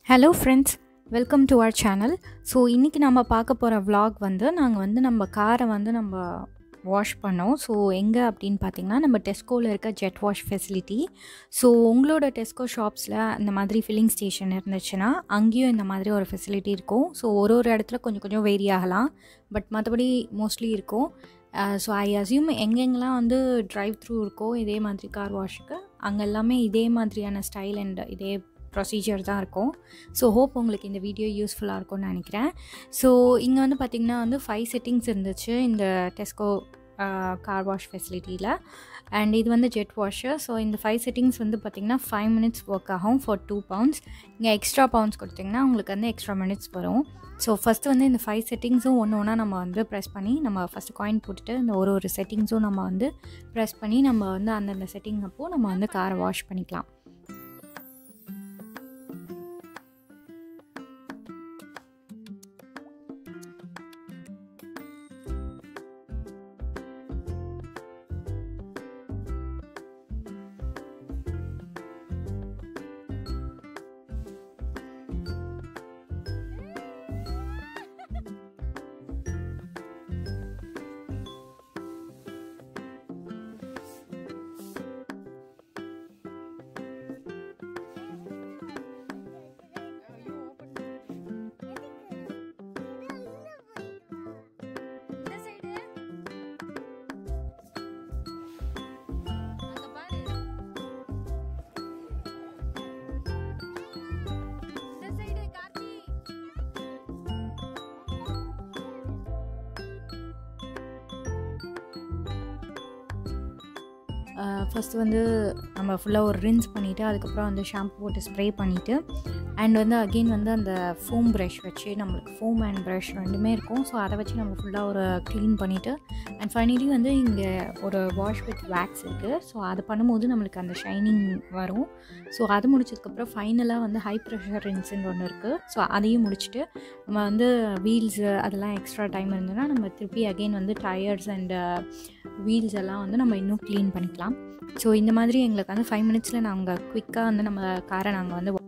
Hello friends welcome to our channel so இன்றைக்கி நம்ம பார்க்க போகிற vlog வந்து நாங்கள் வந்து நம்ம காரை வந்து நம்ம வாஷ் பண்ணோம் ஸோ எங்கே அப்படின்னு பார்த்தீங்கன்னா நம்ம டெஸ்கோவில் இருக்க ஜெட் வாஷ் ஃபெசிலிட்டி ஸோ உங்களோட டெஸ்கோ ஷாப்ஸில் இந்த மாதிரி ஃபில்லிங் ஸ்டேஷன் இருந்துச்சுன்னா அங்கேயும் இந்த மாதிரி ஒரு ஃபெசிலிட்டி இருக்கும் ஸோ ஒரு ஒரு இடத்துல கொஞ்சம் கொஞ்சம் வேரி ஆகலாம் பட் மற்றபடி மோஸ்ட்லி இருக்கும் ஸோ ஐ அசியூம் எங்கெங்கெல்லாம் வந்து ட்ரைவ் த்ரூ இருக்கோ இதே மாதிரி கார் வாஷுக்கு அங்கே எல்லாமே இதே மாதிரியான ஸ்டைல் அண்ட் இதே ப்ரொசீஜர் தான் இருக்கும் ஸோ ஹோப் உங்களுக்கு இந்த வீடியோ யூஸ்ஃபுல்லாக இருக்கும்னு நினைக்கிறேன் ஸோ இங்கே வந்து பார்த்திங்கன்னா வந்து ஃபைவ் செட்டிங்ஸ் இருந்துச்சு இந்த டெஸ்கோ கார் வாஷ் ஃபெசிலிட்டியில் அண்ட் இது வந்து ஜெட் வாஷர் ஸோ இந்த ஃபைவ் செட்டிங்ஸ் வந்து பார்த்திங்கன்னா ஃபைவ் மினிட்ஸ் ஒர்க் ஆகும் ஃபார் டூ பவுண்ட்ஸ் இங்கே எக்ஸ்ட்ரா பவுண்ட்ஸ் கொடுத்திங்கன்னா உங்களுக்கு வந்து எக்ஸ்ட்ரா மினிட்ஸ் வரும் ஸோ ஃபஸ்ட்டு வந்து இந்த ஃபைவ் செட்டிங்ஸும் ஒன்று ஒன்றா நம்ம வந்து ப்ரெஸ் பண்ணி நம்ம ஃபஸ்ட்டு காயின் போட்டுட்டு இந்த ஒரு ஒரு செட்டிங்ஸும் நம்ம வந்து ப்ரெஸ் பண்ணி நம்ம வந்து அந்தந்த செட்டிங் அப்போது நம்ம வந்து காரை வாஷ் பண்ணிக்கலாம் ஃபஸ்ட்டு வந்து நம்ம ஃபுல்லாக ஒரு ரின்ஸ் பண்ணிவிட்டு அதுக்கப்புறம் வந்து ஷாம்பு போட்டு ஸ்ப்ரே பண்ணிவிட்டு அண்ட் வந்து அகெயின் வந்து அந்த ஃபோம் ப்ரஷ் வச்சு நம்மளுக்கு ஃபோம் அண்ட் ப்ரஷ் ரெண்டுமே இருக்கும் ஸோ அதை வச்சு நம்ம ஃபுல்லாக ஒரு க்ளீன் பண்ணிவிட்டு அண்ட் ஃபைனலி வந்து இங்கே ஒரு வாஷ் வித் வேக்ஸ் இருக்குது ஸோ அது பண்ணும்போது நம்மளுக்கு அந்த ஷைனிங் வரும் ஸோ அது முடிச்சதுக்கப்புறம் ஃபைனலாக வந்து ஹை ப்ரெஷர் ரின்ஸுன்னு ஒன்று இருக்குது ஸோ அதையும் முடிச்சுட்டு நம்ம வந்து வீல்ஸு அதெல்லாம் எக்ஸ்ட்ரா டைம் இருந்ததுன்னா நம்ம திருப்பி அகெயின் வந்து டயர்ஸ் அண்ட் வீல்ஸ் எல்லாம் வந்து நம்ம இன்னும் க்ளீன் பண்ணிக்கலாம் ஸோ இந்த மாதிரி எங்களுக்கு வந்து ஃபைவ் மினிட்ஸில் நாங்கள் குவிக்காக வந்து நம்ம காரை நாங்கள் வந்து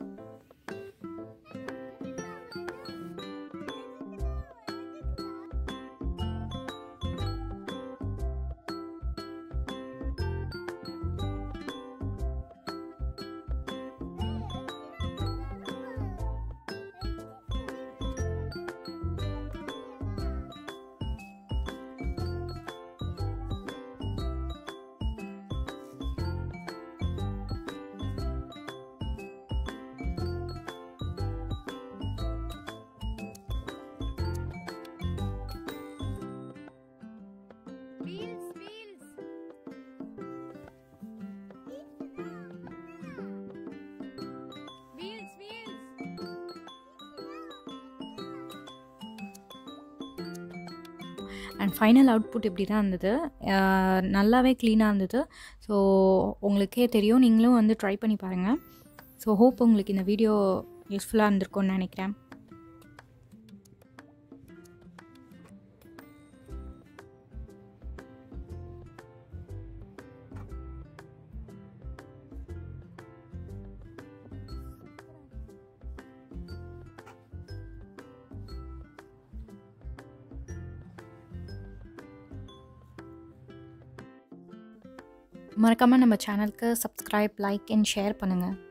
Wheels, wheels. Wheels, wheels. And final output இப்படி தான் இருந்தது அஹ் நல்லாவே க்ளீனாக இருந்தது ஸோ உங்களுக்கே தெரியும் நீங்களும் வந்து ட்ரை பண்ணி பாருங்கள் ஸோ ஹோப் உங்களுக்கு இந்த வீடியோ யூஸ்ஃபுல்லாக இருந்திருக்கும்னு நினைக்கிறேன் மறக்காமல் நம்ம சேனலுக்கு சப்ஸ்கிரைப் லைக் அண்ட் ஷேர் பண்ணுங்கள்